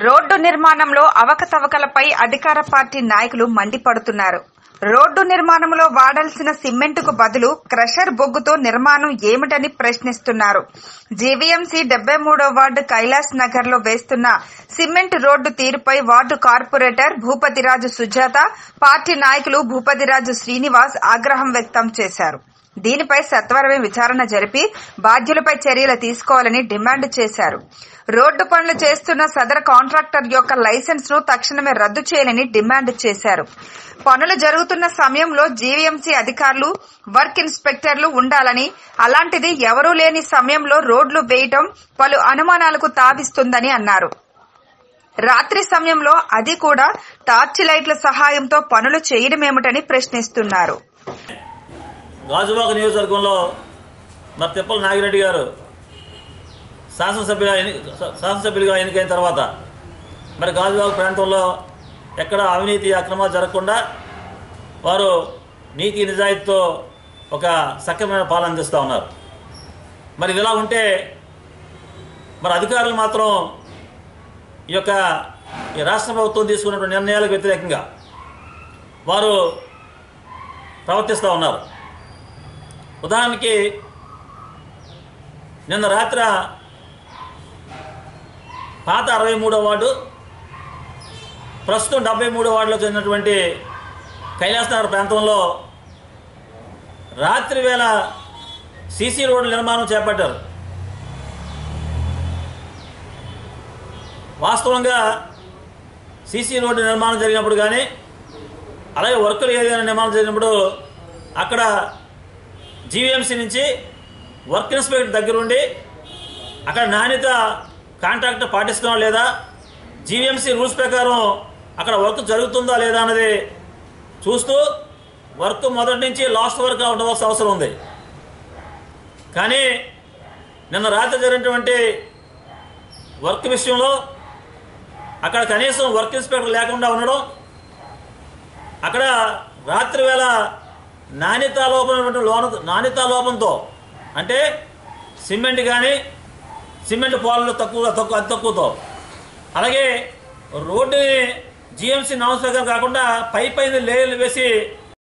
road నిర్మాణంలో అవకతవకలపై అధికార party నాయకులు మండిపడుతున్నారు రోడ్డు నిర్మాణంలో వాడాల్సిన సిమెంటుకు బదులు క్రషర్ బొగ్గుతో నిర్మాణం ఏమిటని ప్రశ్నిస్తున్నారు జీవీఎంసీ డెబ్బై మూడో వార్డు కైలాస్ నగర్ లో వేస్తున్న సిమెంట్ రోడ్డు తీరుపై ward corporator Bhupathiraju Sujatha party నాయకులు భూపతిరాజు శ్రీనివాస్ ఆగ్రహం వ్యక్తం చేశారు దీనిపై సత్వరమే విచారణ జరిపి బాధ్యులపై చర్యలు తీసుకోవాలని డిమాండ్ చేశారు రోడ్డు పనులు చేస్తున్న సదర కాంట్రాక్టర్ యొక్క లైసెన్స్ ను తక్షణమే రద్దు చేయాలని డిమాండ్ చేశారు పనులు జరుగుతున్న సమయంలో జీవీఎంసీ అధికారులు వర్క్ ఇన్స్పెక్టర్లు ఉండాలని అలాంటిది ఎవరూ లేని సమయంలో రోడ్లు వేయటం పలు అనుమానాలకు తావిస్తుందని అన్నారు రాత్రి సమయంలో అది కూడా టార్చ్ లైట్ల సహాయంతో పనులు చేయడమేమిటని ప్రశ్నిస్తున్నారు గాజువాక నియోజకవర్గంలో మరి తిప్పల నాగిరెడ్డి గారు శాసనసభ్యుగా ఎన్ని శాసనసభ్యులుగా ఎన్నికైన తర్వాత మరి గాజువాక ప్రాంతంలో ఎక్కడ అవినీతి అక్రమాలు జరగకుండా వారు నీతి నిజాయితీతో ఒక సక్రమైన పాలన అందిస్తూ ఉన్నారు మరి ఇది ఇలా ఉంటే మరి అధికారులు మాత్రం ఈ యొక్క ఈ రాష్ట్ర ప్రభుత్వం తీసుకున్నటువంటి నిర్ణయాలకు వ్యతిరేకంగా వారు ప్రవర్తిస్తూ ఉన్నారు ఉదాహరణకి నిన్న రాత్ర పాత అరవై మూడో వార్డు ప్రస్తుతం డెబ్బై మూడో వార్డులో చెందినటువంటి కైలాస నగర్ ప్రాంతంలో రాత్రి వేళ సీసీ రోడ్డు నిర్మాణం చేపట్టారు వాస్తవంగా సీసీ రోడ్డు నిర్మాణం జరిగినప్పుడు కానీ అలాగే వర్కులు ఏదైనా నిర్మాణం జరిగినప్పుడు అక్కడ జీవీఎంసీ నుంచి వర్క్ ఇన్స్పెక్టర్ దగ్గరుండి అక్కడ నాణ్యత కాంట్రాక్టర్ పాటిస్తున్నాం లేదా జీవీఎంసీ రూల్స్ ప్రకారం అక్కడ వర్క్ జరుగుతుందా లేదా అన్నది చూస్తూ వర్క్ మొదటి నుంచి లాస్ట్ వరకు ఉండవలసిన అవసరం ఉంది కానీ నిన్న రాత్రి జరిగినటువంటి వర్క్ విషయంలో అక్కడ కనీసం వర్క్ ఇన్స్పెక్టర్ లేకుండా ఉండడం అక్కడ రాత్రి వేళ నాణ్యతా లోపం లోన నాణ్యతా లోపంతో అంటే సిమెంట్ కానీ సిమెంట్ పాలలో తక్కువ తక్కువ అతి తక్కువతో అలాగే రోడ్డుని జిఎంసీ నామ్స్ ప్రకారం కాకుండా పై పైన లేయర్లు వేసి